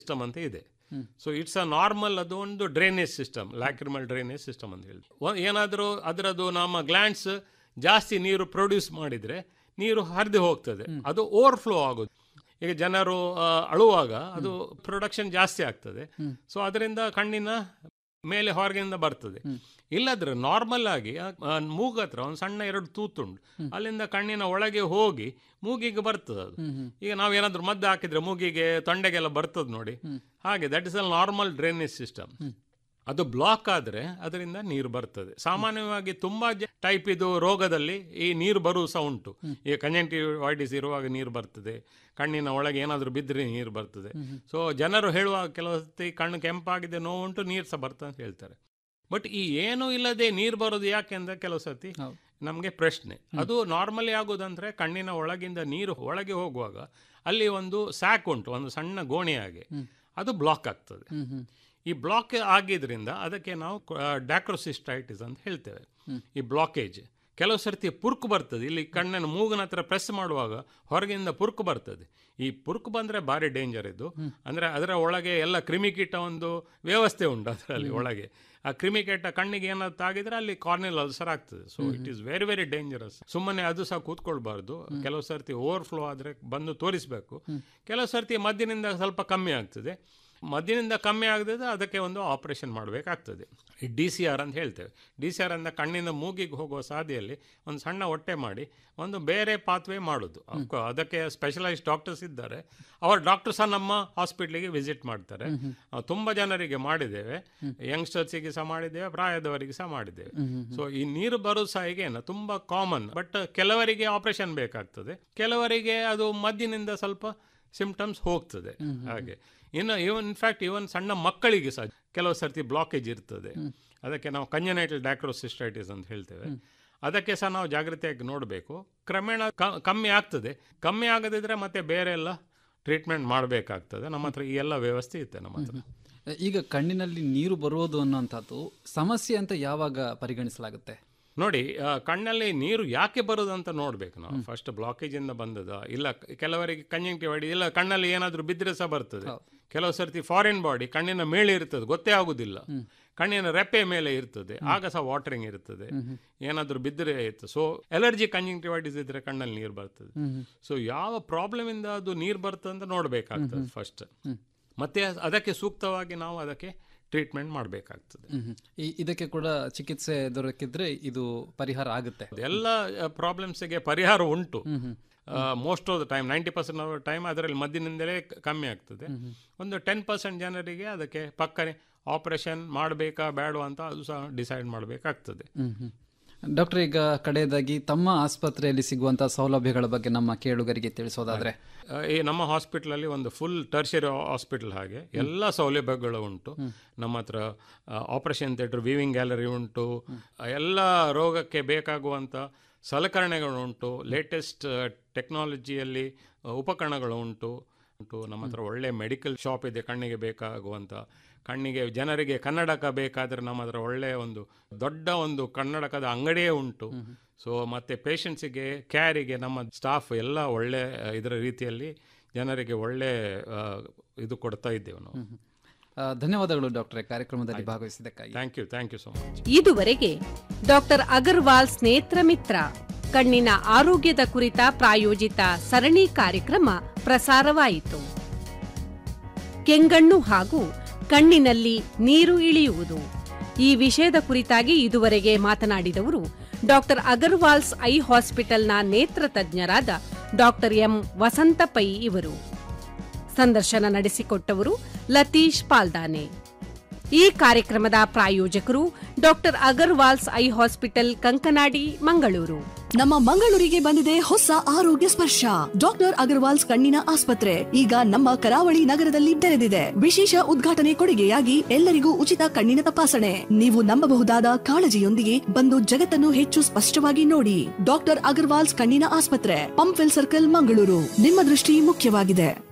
System ಅಂತ ಇದೆ so it's a normal ಅದು ಒಂದು drainage system lacrimal drainage system ಅಂತ ಹೇಳಿ ಏನಾದರೂ ಅದರದ್ದು ನಮ್ಮ ಗ್ಲ್ಯಾಂಡ್ಸ್ ಜಾಸ್ತಿ ನೀರು ಪ್ರೊಡ್ಯೂಸ್ ಮಾಡಿದರೆ ನೀರು ಹರಿದು ಹೋಗ್ತದೆ ಅದು ಓವರ್ಫ್ಲೋ ಆಗೋದು ಈಗ ಜನರು ಆ, ಅಳುವಾಗ ಅದು ಪ್ರೊಡಕ್ಷನ್ ಜಾಸ್ತಿ ಆಗ್ತದೆ ಸೊ ಅದರಿಂದ ಕಣ್ಣಿನ ಮೇಲೆ ಹೊರಗಿಂದ ಬರ್ತದೆ ಇಲ್ಲದ್ರೆ ನಾರ್ಮಲ್ ಆಗಿ ಆ, ಮೂಗ್ ಹತ್ರ ಒಂದು ಸಣ್ಣ ಎರಡು ತೂತುಂಡು ಅಲ್ಲಿಂದ ಕಣ್ಣಿನ ಒಳಗೆ ಹೋಗಿ ಮೂಗಿಗೆ ಬರ್ತದೆ ಅದು ಈಗ ನಾವೇನಾದ್ರೂ ಮದ್ದು ಹಾಕಿದ್ರೆ ಮೂಗಿಗೆ ತೊಂಡೆಗೆಲ್ಲ ಬರ್ತದೆ ನೋಡಿ ಹಾಗೆ that is a normal drainage system ಅದು ಬ್ಲಾಕ್ ಆದರೆ ಅದರಿಂದ ನೀರು ಬರ್ತದೆ ಸಾಮಾನ್ಯವಾಗಿ ತುಂಬ ಟೈಪ್ ಇದು ರೋಗದಲ್ಲಿ ಈ ನೀರು ಬರುವ ಸಹ ಉಂಟು ಈಗ ಕಂಜಂಟಿವೈಟಿಸ್ ಇರುವಾಗ ನೀರು ಬರ್ತದೆ ಕಣ್ಣಿನ ಒಳಗೆ ಏನಾದರೂ ಬಿದ್ದರೆ ನೀರು ಬರ್ತದೆ ಸೊ ಜನರು ಹೇಳುವಾಗ ಕೆಲವು ಸತಿ ಕಣ್ಣು ಕೆಂಪಾಗಿದೆ ನೋವುಂಟು ನೀರು ಸಹ ಬರ್ತದೆ ಅಂತ ಹೇಳ್ತಾರೆ ಬಟ್ ಈ ಏನೂ ಇಲ್ಲದೆ ನೀರು ಬರೋದು ಯಾಕೆ ಅಂದ್ರೆ ಕೆಲವು ಸತಿ ಹೌದು. ನಮಗೆ ಪ್ರಶ್ನೆ ಅದು ನಾರ್ಮಲಿ ಆಗೋದಂದ್ರೆ ಕಣ್ಣಿನ ಒಳಗಿಂದ ನೀರು ಒಳಗೆ ಹೋಗುವಾಗ ಅಲ್ಲಿ ಒಂದು ಸ್ಯಾಕ್ ಉಂಟು ಒಂದು ಸಣ್ಣ ಗೋಣಿ ಹಾಗೆ ಅದು ಬ್ಲಾಕ್ ಆಗ್ತದೆ ಹ್ಮ್ ಹ್ಮ್ ಈ ಬ್ಲಾಕ್ ಆಗಿದ್ರಿಂದ ಅದಕ್ಕೆ ನಾವು ಡ್ಯಾಕ್ರೋಸಿಸ್ಟೈಟಿಸ್ ಅಂತ ಹೇಳ್ತೇವೆ ಈ ಬ್ಲಾಕೇಜ್ ಕೆಲವು ಸರ್ತಿ ಪುರ್ಕು ಬರ್ತದೆ ಇಲ್ಲಿ ಕಣ್ಣಿನ ಮೂಗಿನ ಹತ್ರ ಪ್ರೆಸ್ ಮಾಡುವಾಗ ಹೊರಗಿಂದ ಪುರ್ಕು ಬರ್ತದೆ ಈ ಪುರ್ಕು ಬಂದರೆ ಭಾರಿ ಡೇಂಜರ್ ಇದು ಅಂದರೆ ಅದರ ಒಳಗೆ ಎಲ್ಲ ಕ್ರಿಮಿಕೀಟ ಒಂದು ವ್ಯವಸ್ಥೆ ಉಂಟು ಅದರಲ್ಲಿ ಒಳಗೆ ಆ ಕ್ರಿಮಿಕೀಟ ಕಣ್ಣಿಗೆ ಏನಾದ್ರು ತಾಗಿದ್ರೆ ಅಲ್ಲಿ ಕಾರ್ನಿಲ್ ಅಲ್ಸರ್ ಆಗ್ತದೆ so it is very very dangerous ಸುಮ್ಮನೆ ಅದು ಸಹ ಕೂತ್ಕೊಳ್ಬಾರ್ದು ಕೆಲವು ಸರ್ತಿ ಓವರ್ಫ್ಲೋ ಆದರೆ ಬಂದು ತೋರಿಸಬೇಕು ಕೆಲವು ಸರ್ತಿ ಮದ್ದಿನಿಂದ ಸ್ವಲ್ಪ ಕಮ್ಮಿ ಆಗ್ತದೆ ಮದ್ದಿನಿಂದ ಕಮ್ಮಿ ಆಗದಿದ್ರೆ ಅದಕ್ಕೆ ಒಂದು ಆಪರೇಷನ್ ಮಾಡಬೇಕಾಗ್ತದೆ ಈ ಡಿ ಸಿ ಆರ್ ಅಂತ ಹೇಳ್ತೇವೆ ಡಿ ಸಿ ಆರ್ ಅಂತ ಕಣ್ಣಿನ ಮೂಗಿಗೆ ಹೋಗುವ ಸಾದಿಯಲ್ಲಿ ಒಂದು ಸಣ್ಣ ಹೊಟ್ಟೆ ಮಾಡಿ ಒಂದು ಬೇರೆ ಪಾತ್ವೇ ಮಾಡೋದು ಅಫ್ಕೋ- ಅದಕ್ಕೆ ಸ್ಪೆಷಲೈಸ್ಡ್ ಡಾಕ್ಟರ್ಸ್ ಇದ್ದಾರೆ ಅವರ ಡಾಕ್ಟರ್ ಸಹ ನಮ್ಮ ಹಾಸ್ಪಿಟ್ಲಿಗೆ ವಿಸಿಟ್ ಮಾಡ್ತಾರೆ ನಾವು ತುಂಬ ಜನರಿಗೆ ಮಾಡಿದ್ದೇವೆ ಯಂಗ್ಸ್ಟರ್ಸಿಗೆ ಸಹ ಮಾಡಿದ್ದೇವೆ ಪ್ರಾಯದವರಿಗೆ ಸಹ ಮಾಡಿದ್ದೇವೆ ಸೊ ಈ ನೀರು ಬರೋದು ಸಹ ಈಗೇನು ತುಂಬ ಕಾಮನ್ ಬಟ್ ಕೆಲವರಿಗೆ ಆಪರೇಷನ್ ಬೇಕಾಗ್ತದೆ ಕೆಲವರಿಗೆ ಅದು ಮದ್ದಿನಿಂದ ಸ್ವಲ್ಪ ಸಿಂಪ್ಟಮ್ಸ್ ಹೋಗ್ತದೆ ಹಾಗೆ ಇನ್ನು ಇವನ್ ಇನ್ಫ್ಯಾಕ್ಟ್ ಇವನ್ ಸಣ್ಣ ಮಕ್ಕಳಿಗೆ ಸಹ ಕೆಲವು ಸರ್ತಿ ಬ್ಲಾಕೇಜ್ ಇರ್ತದೆ ಅದಕ್ಕೆ ನಾವು ಕಂಜನೈಟಲ್ ಡಾಕ್ರೋಸಿಸ್ಟೈಟಿಸ್ ಅಂತ ಹೇಳ್ತೇವೆ ಅದಕ್ಕೆ ಸಹ ನಾವು ಜಾಗೃತಿಯಾಗಿ ನೋಡಬೇಕು ಕ್ರಮೇಣ ಕ- ಕಮ್ಮಿ ಆಗ್ತದೆ ಕಮ್ಮಿ ಆಗದಿದ್ರೆ ಮತ್ತೆ ಬೇರೆ ಎಲ್ಲ ಟ್ರೀಟ್ಮೆಂಟ್ ಮಾಡಬೇಕಾಗ್ತದೆ ನಮ್ಮ ಹತ್ರ ಈ ಎಲ್ಲ ವ್ಯವಸ್ಥೆ ಇರುತ್ತೆ ನಮ್ಮ ಹತ್ರ ಈಗ ಕಣ್ಣಿನಲ್ಲಿ ನೀರು ಬರುವುದು ಅನ್ನುವಂಥದ್ದು ಸಮಸ್ಯೆ ಅಂತ ಯಾವಾಗ ಪರಿಗಣಿಸಲಾಗುತ್ತೆ ನೋಡಿ ಆ, ಕಣ್ಣಲ್ಲಿ ನೀರು ಯಾಕೆ ಬರೋದು ಅಂತ ನೋಡ್ಬೇಕು ನಾವು ಫಸ್ಟ್ ಬ್ಲಾಕೇಜ್ ಇಂದ ಬಂದದ ಇಲ್ಲ ಕ- ಕೆಲವರಿಗೆ ಕಂಜಂಕ್ಟಿವೈಡ್ ಇಲ್ಲ ಕಣ್ಣಲ್ಲಿ ಏನಾದರೂ ಬಿದ್ದರೆ ಸಹ ಬರ್ತದೆ ಕೆಲವು ಸರ್ತಿ ಫಾರಿನ್ ಬಾಡಿ ಕಣ್ಣಿನ ಮೇಲೆ ಇರ್ತದೆ ಗೊತ್ತೇ ಆಗುದಿಲ್ಲ ಕಣ್ಣಿನ ರೆಪ್ಪೆ ಮೇಲೆ ಇರ್ತದೆ ಆಗ ಸಹ ವಾಟರಿಂಗ್ ಇರ್ತದೆ ಏನಾದರೂ ಬಿದ್ದರೆ ಇತ್ತು ಸೊ ಎಲರ್ಜಿ ಕಂಜಂಕ್ಟಿವೈಟಿಸ್ ಇದ್ರೆ ಕಣ್ಣಲ್ಲಿ ನೀರು ಬರ್ತದೆ ಸೊ ಯಾವ ಪ್ರಾಬ್ಲಮ್ ಇಂದ ಅದು ನೀರು ಬರ್ತದೆ ಅಂತ ನೋಡಬೇಕಾಗ್ತದೆ ಫಸ್ಟ್ ಮತ್ತೆ ಅದಕ್ಕೆ ಸೂಕ್ತವಾಗಿ ನಾವು ಅದಕ್ಕೆ ಟ್ರೀಟ್ಮೆಂಟ್ ಮಾಡಬೇಕಾಗ್ತದೆ ಹ್ಮ್ ಹ್ಮ್. ಈ- ಇದಕ್ಕೆ ಕೂಡ ಚಿಕಿತ್ಸೆ ದೊರಕಿದ್ರೆ ಇದು ಪರಿಹಾರ ಆಗುತ್ತೆ ಎಲ್ಲ ಪ್ರಾಬ್ಲಮ್ಸ್ಗೆ ಪರಿಹಾರ ಉಂಟು most of the time ninety percent of time ಅದರಲ್ಲಿ ಮದ್ದಿನಿಂದಲೇ ಕ- ಕಮ್ಮಿ ಆಗ್ತದೆ ಒಂದು ಟೆನ್ ಪರ್ಸೆಂಟ್ ಜನರಿಗೆ ಅದಕ್ಕೆ ಪಕ್ಕನೆ ಆಪರೇಷನ್ ಮಾಡಬೇಕಾ ಬೇಡವಾ ಅಂತ ಅದು ಸಹ ಡಿಸೈಡ್ ಮಾಡಬೇಕಾಗ್ತದೆ ಡಾಕ್ಟರ್ ಈಗ ಕಡೆಯದಾಗಿ ತಮ್ಮ ಆಸ್ಪತ್ರೆಯಲ್ಲಿ ಸಿಗುವಂತಹ ಸೌಲಭ್ಯಗಳ ಬಗ್ಗೆ ನಮ್ಮ ಕೇಳುಗರಿಗೆ ತಿಳಿಸೋದಾದ್ರೆ ಆ, ಈ ನಮ್ಮ ಹಾಸ್ಪಿಟ್ಲಲ್ಲಿ ಒಂದು ಫುಲ್ ಟರ್ಷರಿ ಹಾಸ್ಪಿಟಲ್ ಹಾಗೆ ಎಲ್ಲ ಸೌಲಭ್ಯಗಳು ಉಂಟು ನಮ್ಮ ಹತ್ರ ಆಪರೇಷನ್ ಥಿಯೇಟರ್ ವಿವಿಂಗ್ ಗ್ಯಾಲರಿ ಉಂಟು ಆ, ಎಲ್ಲ ರೋಗಕ್ಕೆ ಬೇಕಾಗುವಂಥ ಸಲಕರಣೆಗಳು ಉಂಟು ಲೇಟೆಸ್ಟ್ ಟೆಕ್ನಾಲಜಿಯಲ್ಲಿ ಉಪಕರಣಗಳು ಉಂಟು ಉಂಟು ನಮ್ಮ ಹತ್ರ ಒಳ್ಳೆ ಮೆಡಿಕಲ್ ಶಾಪ್ ಇದೆ ಕಣ್ಣಿಗೆ ಬೇಕಾಗುವಂಥ ಕಣ್ಣಿಗೆ ಜನರಿಗೆ ಕನ್ನಡಕ ಬೇಕಾದರೆ ನಮ್ಮ ಹತ್ರ ಒಳ್ಳೆಯ ಒಂದು ದೊಡ್ಡ ಒಂದು ಕನ್ನಡಕದ ಅಂಗಡಿಯೇ ಉಂಟು ಸೊ ಮತ್ತು ಪೇಷಂಟ್ಸಿಗೆ ಕ್ಯಾರಿಗೆ ನಮ್ಮ ಸ್ಟಾಫ್ ಎಲ್ಲ ಒಳ್ಳೆ ಆ, ಇದರ ರೀತಿಯಲ್ಲಿ ಜನರಿಗೆ ಒಳ್ಳೆ ಆ, ಇದು ಕೊಡ್ತಾ ಇದ್ದೇವೆ ನಾವು ಆ, ಧನ್ಯವಾದಗಳು ಡಾಕ್ಟ್ರೆ ಕಾರ್ಯಕ್ರಮದಲ್ಲಿ ಭಾಗವಹಿಸಿದ್ದಕ್ಕಾಗಿ thank you thank you so much ಇದುವರೆಗೆ ಡಾಕ್ಟರ್ ಅಗರ್ವಾಲ್ ಸ್ನೇತ್ರ ಮಿತ್ರ ಕಣ್ಣಿನ ಆರೋಗ್ಯದ ಕುರಿತ ಪ್ರಾಯೋಜಿತ ಸರಣಿ ಕಾರ್ಯಕ್ರಮ ಪ್ರಸಾರವಾಯಿತು ಕೆಂಗಣ್ಣು ಹಾಗೂ ಕಣ್ಣಿನಲ್ಲಿ ನೀರು ಇಳಿಯುವುದು ಈ ವಿಷಯದ ಕುರಿತಾಗಿ ಇದುವರೆಗೆ ಮಾತನಾಡಿದವರು ಡಾಕ್ಟರ್ ಅಗರ್ವಾಲ್ಸ್ ಐ ಹಾಸ್ಪಿಟಲ್ನ ನೇತ್ರ ತಜ್ಞರಾದ ಡಾಕ್ಟರ್ ಎಂ ವಸಂತ ಪೈ ಇವರು ಸಂದರ್ಶನ ನಡೆಸಿಕೊಟ್ಟವರು ಲತೀಶ್ ಪಾಲ್ದಾನೆ ಈ ಕಾರ್ಯಕ್ರಮದ ಪ್ರಾಯೋಜಕರು doctor Agarwal's eye hospital Kankanadi Mangaluru ನಮ್ಮ ಮಂಗಳೂರಿಗೆ ಬಂದಿದೆ ಹೊಸ ಆರೋಗ್ಯ ಸ್ಪರ್ಶ ಡಾಕ್ಟರ್ ಅಗರ್ವಾಲ್ಸ್ ಕಣ್ಣಿನ ಆಸ್ಪತ್ರೆ ಈಗ ನಮ್ಮ ಕರಾವಳಿ ನಗರದಲ್ಲಿ ತೆರೆದಿದೆ ವಿಶೇಷ ಉದ್ಘಾಟನೆ ಕೊಡುಗೆಯಾಗಿ ಎಲ್ಲರಿಗೂ ಉಚಿತ ಕಣ್ಣಿನ ತಪಾಸಣೆ ನೀವು ನಂಬಬಹುದಾದ ಕಾಳಜಿಯೊಂದಿಗೆ ಬಂದು ಜಗತ್ತನ್ನು ಹೆಚ್ಚು ಸ್ಪಷ್ಟವಾಗಿ ನೋಡಿ ಡಾಕ್ಟರ್ ಅಗರ್ವಾಲ್ಸ್ ಕಣ್ಣಿನ ಆಸ್ಪತ್ರೆ ಪಂಪ್ವೆಲ್ ಸರ್ಕಲ್ ಮಂಗಳೂರು ನಿಮ್ಮ ದೃಷ್ಟಿ ಮುಖ್ಯವಾಗಿದೆ